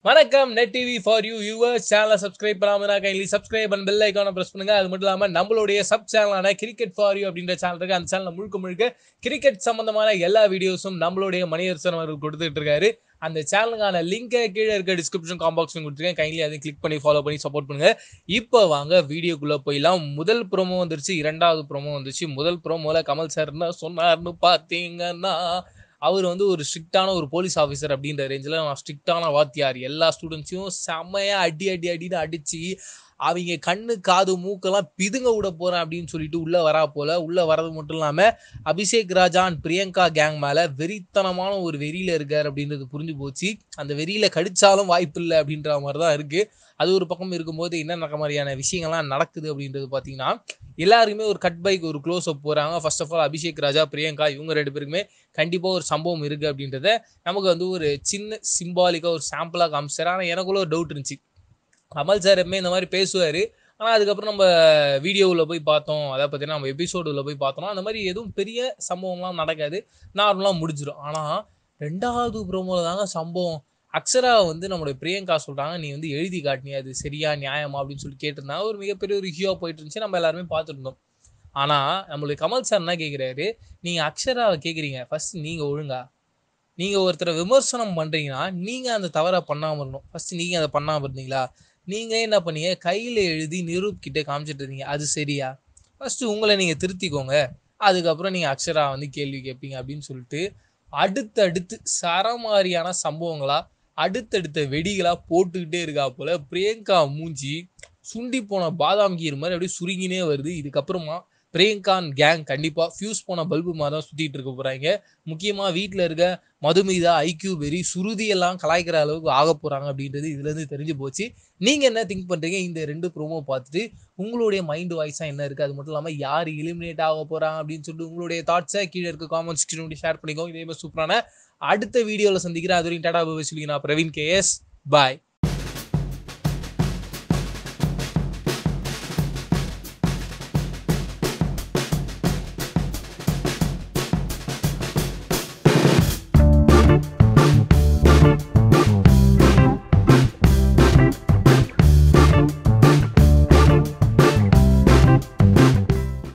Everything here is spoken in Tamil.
வணக்கம் net TV for you yours சேனலை சப்ஸ்கிரைப் பண்ணாமல் கைலி சப்ஸ்கிரைப் அண்ட் பெல் ஐக்கான ப்ரெஸ் பண்ணுங்க அது மட்டும் இல்லாமல் நம்மளுடைய சப் சேனலான கிரிக்கெட் ஃபார் யூ அப்படின்ற சேனல் இருக்கு அந்த சேனல் முழுக்க முழுக்க கிரிக்கெட் சம்பந்தமான எல்லா வீடியோஸும் நம்மளுடைய மணியரசன் அவர்கள் கொடுத்துட்டு இருக்காரு அந்த சேனலுக்கான லிங்கை கீழே இருக்க டிஸ்கிரிப்ஷன் காம்பாக்ஸும் கொடுத்துருக்கேன் கைண்ட்லி அதை கிளிக் பண்ணி ஃபாலோ பண்ணி சப்போர்ட் பண்ணுங்க இப்போ வாங்க வீடியோக்குள்ள போயிடலாம் முதல் ப்ரோமோ வந்துருச்சு இரண்டாவது ப்ரோமோ வந்துச்சு முதல் ப்ரோமோல கமல் சார் என்ன சொன்னார்னு பார்த்தீங்கன்னா அவர் வந்து ஒரு ஸ்ட்ரிக்டான ஒரு போலீஸ் ஆஃபீஸர் அப்படின்ற ரேஞ்சில் நான் ஸ்ட்ரிக்டான வாத்தியார் எல்லா ஸ்டூடெண்ட்ஸையும் செம்மையா அடி அடி அடின்னு அடிச்சு அவங்க கண்ணு காது மூக்கெல்லாம் பிதுங்க விட போறேன் அப்படின்னு சொல்லிட்டு உள்ள வரா போல உள்ள வரது மட்டும் இல்லாம அபிஷேக் ராஜான் பிரியங்கா கேங் மேல வெறித்தனமான ஒரு வெறியில இருக்கார் அப்படின்றது புரிஞ்சு போச்சு அந்த வெறியில கடிச்சாலும் வாய்ப்பு இல்லை அப்படின்ற மாதிரி தான் இருக்கு அது ஒரு பக்கம் இருக்கும்போது என்ன நடக்க மாதிரியான விஷயங்கள்லாம் நடக்குது அப்படின்றது பார்த்தீங்கன்னா எல்லாருக்குமே ஒரு கட் பைக் ஒரு க்ளோஸ் அப் போறாங்க first of all Abhishek Raja Priyanka இவங்க ரெண்டு பேருக்குமே கண்டிப்பாக ஒரு சம்பவம் இருக்குது அப்படின்றத நமக்கு வந்து ஒரு சின்ன சிம்பாலிக்காக ஒரு சாம்பிளாக காமிச்சார் ஆனால் எனக்குள்ள ஒரு டவுட் இருந்துச்சு கமல் சார் எப்பவுமே இந்த மாதிரி பேசுவார் ஆனால் அதுக்கப்புறம் நம்ம வீடியோவில் போய் பார்த்தோம் அதை பார்த்தீங்கன்னா நம்ம எபிசோடில் போய் பார்த்தோம்னா அந்த மாதிரி எதுவும் பெரிய சம்பவம்லாம் நடக்காது நார்மலாக முடிஞ்சிடும் ஆனால் ரெண்டாவது ப்ரோமோவில் தாங்க சம்பவம் அக்ஷரா வந்து நம்மளுடைய பிரியங்கா சொல்கிறாங்க நீ வந்து எழுதி காட்டினியா அது சரியா நியாயமா அப்படின்னு சொல்லி கேட்டிருந்தாங்க ஒரு மிகப்பெரிய ஒரு ஹியோ போயிட்டு இருந்துச்சு நம்ம எல்லாருமே பார்த்துருந்தோம் ஆனால் நம்மளுடைய கமல் சார் என்ன கேட்குறாரு நீங்கள் அக்ஷராவை கேட்குறீங்க ஃபர்ஸ்ட் நீங்கள் ஒழுங்கா நீங்கள் ஒருத்தரை விமர்சனம் பண்ணுறீங்கன்னா நீங்கள் அந்த தவறை பண்ணாமல் இருக்கணும் ஃபர்ஸ்ட் நீங்கள் அதை பண்ணாமல் இருந்தீங்களா நீங்கள் என்ன பண்ணீங்க கையில் எழுதி நிரூப் கிட்ட காமிச்சிட்டு இருந்தீங்க அது சரியா ஃபர்ஸ்ட் உங்களை நீங்கள் திருத்திக்கோங்க அதுக்கப்புறம் நீங்கள் அக்ஷரா வந்து கேள்வி கேட்பீங்க அப்படின்னு சொல்லிட்டு அடுத்தடுத்து சரமாரியான சம்பவங்களா அடுத்தடுத்த வெடிகளா போட்டுக்கிட்டே இருக்கா போல பிரியங்கா மூஞ்சி சுண்டி போன பாதாம் கீர் மாதிரி அப்படியே சுருங்கினே வருது இதுக்கப்புறமா பிரியங்கான் கேங் கண்டிப்பாக ஃபியூஸ் போன பல்பு மாதிரி தான் சுற்றிட்டு இருக்க போகிறாங்க முக்கியமாக வீட்டில் இருக்க மதுமிதா ஐக்யூ பெரி சுருதி எல்லாம் கலாய்க்கிற அளவுக்கு ஆக போகிறாங்க அப்படின்றது இதுலேருந்து தெரிஞ்சு போச்சு நீங்கள் என்ன திங்க் பண்ணுறீங்க இந்த ரெண்டு ப்ரோமோ பார்த்துட்டு உங்களுடைய மைண்ட் வாய்ஸாக என்ன இருக்குது அது மட்டும் இல்லாமல் யார் எலிமினேட் ஆக போகிறாங்க அப்படின்னு சொல்லிட்டு உங்களுடைய தாட்ஸை கீழே இருக்க காமெண்ட்ஸ் கீழே ஷேர் பண்ணிக்கோங்க இதே மாதிரி சூப்பரான அடுத்த வீடியோவில் சந்திக்கிறேன் அது வரைக்கும் டாடா பாய் சொல்லி நான் பிரவீன் கேஎஸ் பாய்